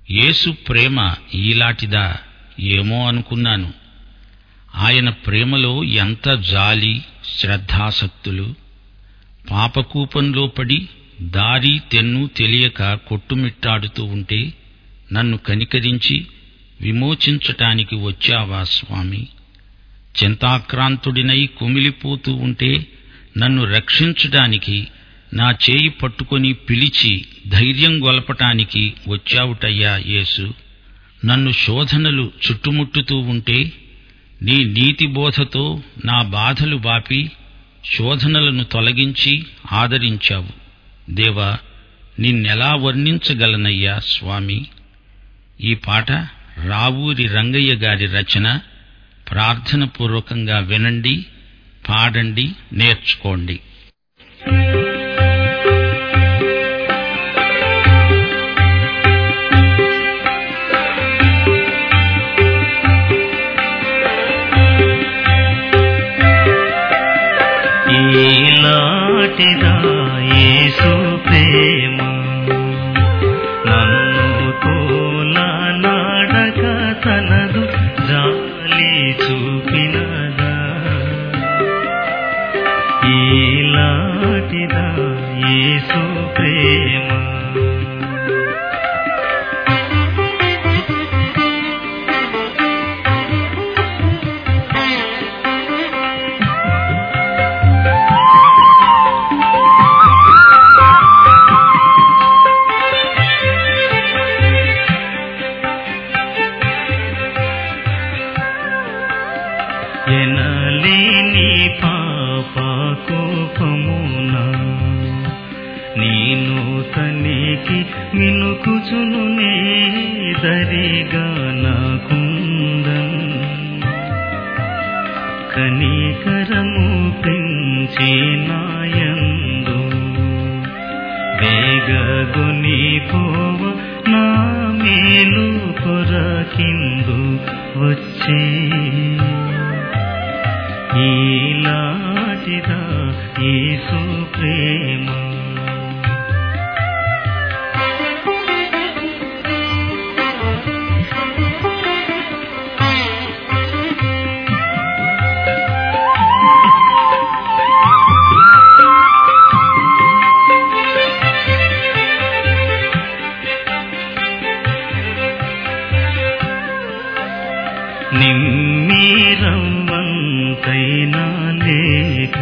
యేసు ప్రేమ ఈలాటిదా ఏమో అనుకున్నాను ఆయన ప్రేమలో ఎంత జాలి శ్రద్ధాసక్తులు పాపకూపంలో పడి దారి తెన్ను తెలియక కొట్టుమిట్టాడుతూ ఉంటే నన్ను కనికరించి విమోచించటానికి వచ్చావా స్వామి చింతాక్రాంతుడినై కుమిలిపోతూ ఉంటే నన్ను రక్షించటానికి నా చేయి పట్టుకొని పిలిచి ధైర్యం గొలపటానికి వచ్చావుటయ్యా యేసు నన్ను శోధనలు చుట్టుముట్టుతూ ఉంటే నీ నీతి బోధతో నా బాధలు బాపి శోధనలను తొలగించి ఆదరించావు దేవా నిన్నెలా వర్ణించగలనయ్యా స్వామి ఈ పాట రావూరి రంగయ్య గారి రచన ప్రార్థనపూర్వకంగా వినండి పాడండి నేర్చుకోండి ఈనాటిదా యేసు ప్రేమ నన్ను తోల నాడక తనదు జాలి చూపినదా ఈలాటిదా యేసు ప్రేమ ఎనలేని పాప కోపమున నేను తనికి మినుకుచును నే దరిగా నాకుందన్ కనికరము పెంచి నాయందు వేగగుని పోవ నా మేలు కొరకిందు వచ్చి ఈలాటిదా యేసు ప్రేమ నిమ్మీరవ్వంతైనా లేక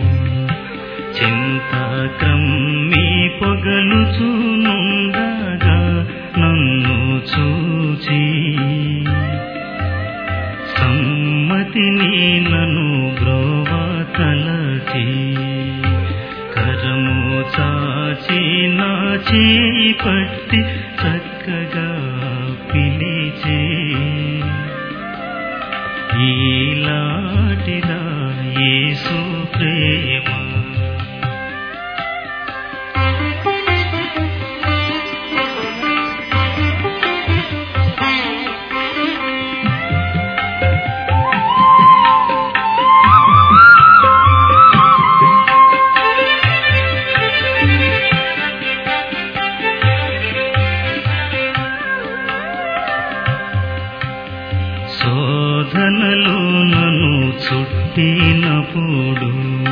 చింత క్రమ్మి పొగలుచునుండగా నన్ను చూచి సమ్మతిని నన్ను బ్రోవ తలచి కరము చాచి నా చేయి పట్టి చక్కగా పిలిచే ఈలాటిదా యేసు ప్రేమ శోధనలు నన్ను చుట్టినప్పుడు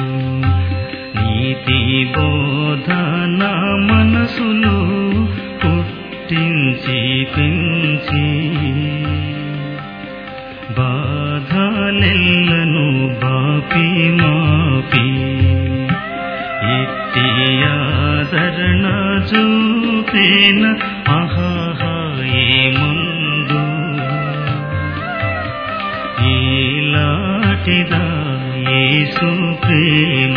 నీతి బోధన మనసులో పుట్టించి పెంచి బాధలెల్లను బాపి మాపి ఇట్టి ఆదరణ చూపేన ఆహాహా ఏముందు ఈలాటిదా యేసు ప్రేమ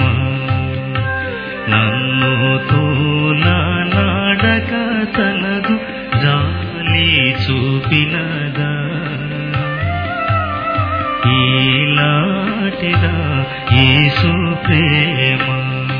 నన్ను తోల నాడక తనదు జాలి చూపినదా ఈలాటిదా యేసు ప్రేమ